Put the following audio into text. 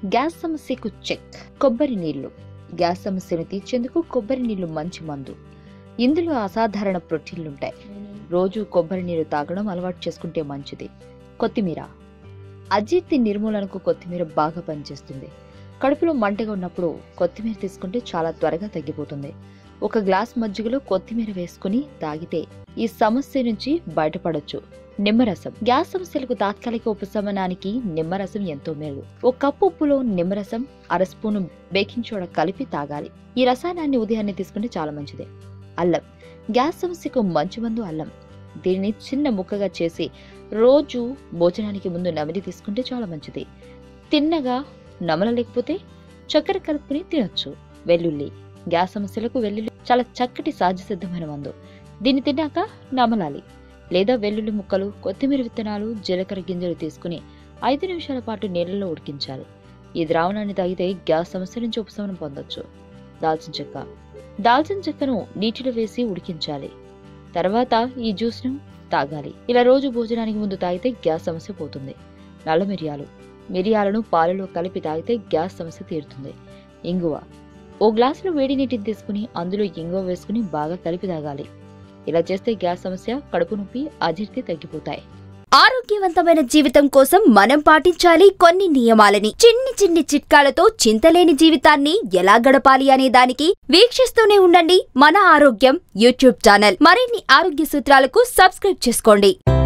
gas సమస్యకు check కొబ్బరి నీళ్లు గ్యాస్ సమస్యను తీర్చేందుకు కొబ్బరి నీళ్లు మంచి మందు ఇందులో అసాధారణ ప్రోటీన్లుంటాయి రోజు కొబ్బరి నీరు తాగడం అలవాటు చేసుకుంటే మంచిది కొత్తిమీర అజీర్తి నిర్మూలనకు కొత్తిమీర బాగా పనిచేస్తుంది కడుపులో మంటగా ఉన్నప్పుడు కొత్తిమీర తీసుకుంటే చాలా త్వరగా తగ్గిపోతుంది ఒక గ్లాస్ మజ్జిగలో కొత్తిమీర వేసుకుని తాగితే ఈ సమస్య నుంచి బయటపడొచ్చు నిమ్మరసం గ్యాస్ సమస్యలకు తాత్కాలిక ఉపశమనానికి నిమ్మరసం ఎంతో మేలు ఒక కప్పు ఉప్పులో నిమ్మరసం అర స్పూను బేకింగ్ సోడా కలిపి తాగాలి ఈ రసాయనాన్ని ఉదయాన్నే తీసుకుంటే చాలా మంచిది అల్లం గ్యాస్ సమస్యకు మంచి మందు అల్లం దీనిని చిన్న ముక్కగా చేసి రోజు భోజనానికి ముందు నమిలి తీసుకుంటే చాలా మంచిది తిన్నగా నమలలేకపోతే చక్కెర కలుపుకుని తినొచ్చు వెల్లుల్లి గ్యాస్ సమస్యలకు వెల్లుల్లి చాలా చక్కటి సహజ సిద్ధమైన మందు దీన్ని తిన్నాక నమలాలి లేదా వెల్లుల్లి ముక్కలు కొత్తిమీర విత్తనాలు జీలకర్ర గింజలు తీసుకుని ఐదు నిమిషాల పాటు నీళ్ళలో ఉడికించాలి ఈ ద్రావణాన్ని తాగితే గ్యాస్ సమస్య నుంచి ఉపశమనం పొందొచ్చు దాల్చిన చెక్క దాల్చిన చెక్కను నీటిలో వేసి ఉడికించాలి తర్వాత ఈ జ్యూస్ను తాగాలి ఇలా రోజు భోజనానికి ముందు తాగితే గ్యాస్ సమస్య పోతుంది నల్ల మిరియాలు మిరియాలను పాలలో కలిపి తాగితే గ్యాస్ సమస్య తీరుతుంది ఇంగువ ఓ గ్లాసులో వేడి నీటిని తీసుకుని అందులో ఇంగువ వేసుకుని బాగా కలిపి తాగాలి ఇలా చేస్తే గ్యాస్ సమస్య కడుపు నొప్పి అజీర్తి తగ్గిపోతాయి ఆరోగ్యవంతమైన జీవితం కోసం మనం పాటించాలి కొన్ని నియమాలని చిన్ని చిన్ని చిట్కాలతో చింతలేని జీవితాన్ని ఎలా గడపాలి అనే దానికి వీక్షిస్తూనే ఉండండి మన ఆరోగ్యం యూట్యూబ్ ఛానల్ మరిన్ని ఆరోగ్య సూత్రాలకు సబ్స్క్రైబ్ చేసుకోండి